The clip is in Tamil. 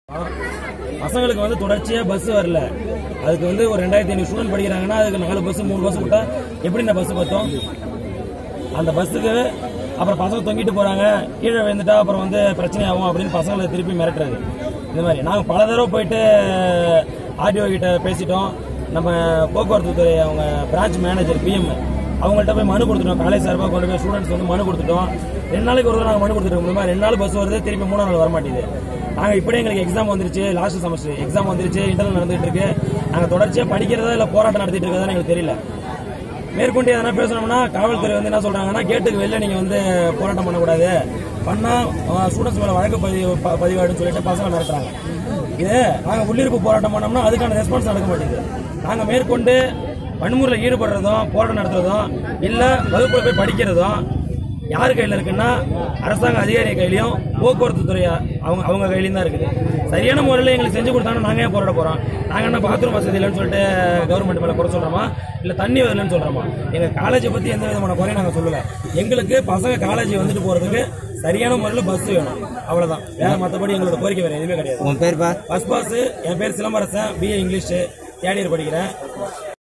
பசங்களுக்கு வந்து தொடர்ச்சியா பஸ் வரல அதுக்கு வந்து ஒரு ரெண்டாயிரத்தி ஐநூறு ஸ்டூடெண்ட் படிக்கிறாங்கன்னா அதுக்கு நாலு பஸ் மூணு பஸ் விட்டா எப்படி இந்த பஸ் பத்தும் அந்த பஸ்ஸுக்கு அப்புறம் பசங்க தொங்கிட்டு போறாங்க கீழே விழுந்துட்டா அப்புறம் வந்து பிரச்சனை ஆகும் அப்படின்னு பசங்களை திருப்பி மிரட்டுறது இந்த மாதிரி நாங்கள் பல தடவை போயிட்டு ஆர்டிஓ கிட்ட பேசிட்டோம் நம்ம போக்குவரத்து துறை அவங்க பிரான்ச் மேனேஜர் பிஎம் அவங்கள்ட்ட போய் மனு கொடுத்துட்டோம் காலேஜ் சார்பாக கொண்டு போய் ஸ்டூடெண்ட்ஸ் வந்து மனு கொடுத்துட்டோம் ரெண்டு நாளைக்கு ஒரு தடவை நாங்கள் மனு கொடுத்துட்டோம் இந்த மாதிரி ரெண்டு நாள் பஸ் வருது திருப்பி மூணாம் நாள் வர மாட்டேங்குது நாங்கள் இப்படியே எங்களுக்கு எக்ஸாம் வந்துருச்சு லாஸ்ட் செமஸ்டர் எக்ஸாம் வந்துருச்சு இன்டர்னல் நடந்துட்டு இருக்கு நாங்கள் தொடர்ச்சியாக படிக்கிறதா இல்லை போராட்டம் நடத்திட்டு இருக்கதா எங்களுக்கு தெரியல மேற்கொண்டு எதனா பேசணும்னா காவல்துறை வந்து என்ன சொல்றாங்கன்னா கேட்டுக்கு வெளில நீங்க வந்து போராட்டம் பண்ணக்கூடாது பண்ணா ஸ்டூடெண்ட்ஸ் மேல வழக்கு பதிவு ப- பதிவாயிடுன்னு சொல்லிட்டு பசங்க மிரட்டுறாங்க இது நாங்க உள்ளிருப்பு போராட்டம் பண்ணோம்னா அதுக்கான ரெஸ்பான்ஸ் நடக்க மாட்டேங்குது நாங்க மேற்கொண்டு வன்முறையில் ஈடுபடுறதும் போராட்டம் நடத்துறதும் இல்ல வகுப்புல போய் படிக்கிறதும் யார் கையில இருக்குன்னா அரசாங்க அதிகாரி கையிலயும் போக்குவரத்து துறை அவங்க அவங்க கையிலயும் தான் இருக்குது சரியான முறையில் எங்களுக்கு செஞ்சு கொடுத்தாங்கன்னா நாங்க ஏன் போராட போறோம் நாங்க என்ன பாத்ரூம் வசதி இல்லைன்னு சொல்லிட்டு கவர்மெண்ட் மேல குறை சொல்றோமா இல்ல தண்ணி வரலன்னு சொல்றோமா எங்க காலேஜை பத்தி எந்த விதமான குறையும் நாங்க சொல்லல எங்களுக்கு பசங்க காலேஜ் வந்துட்டு போறதுக்கு சரியான முறையில் பஸ் வேணும் அவ்வளவுதான் வேற மத்தபடி எங்களோட கோரிக்கை வேற எதுவுமே கிடையாது உன் பேர்ப்பா பஸ் பாஸ் என் பேர் Silambarasan BA English third year படிக்கிறேன்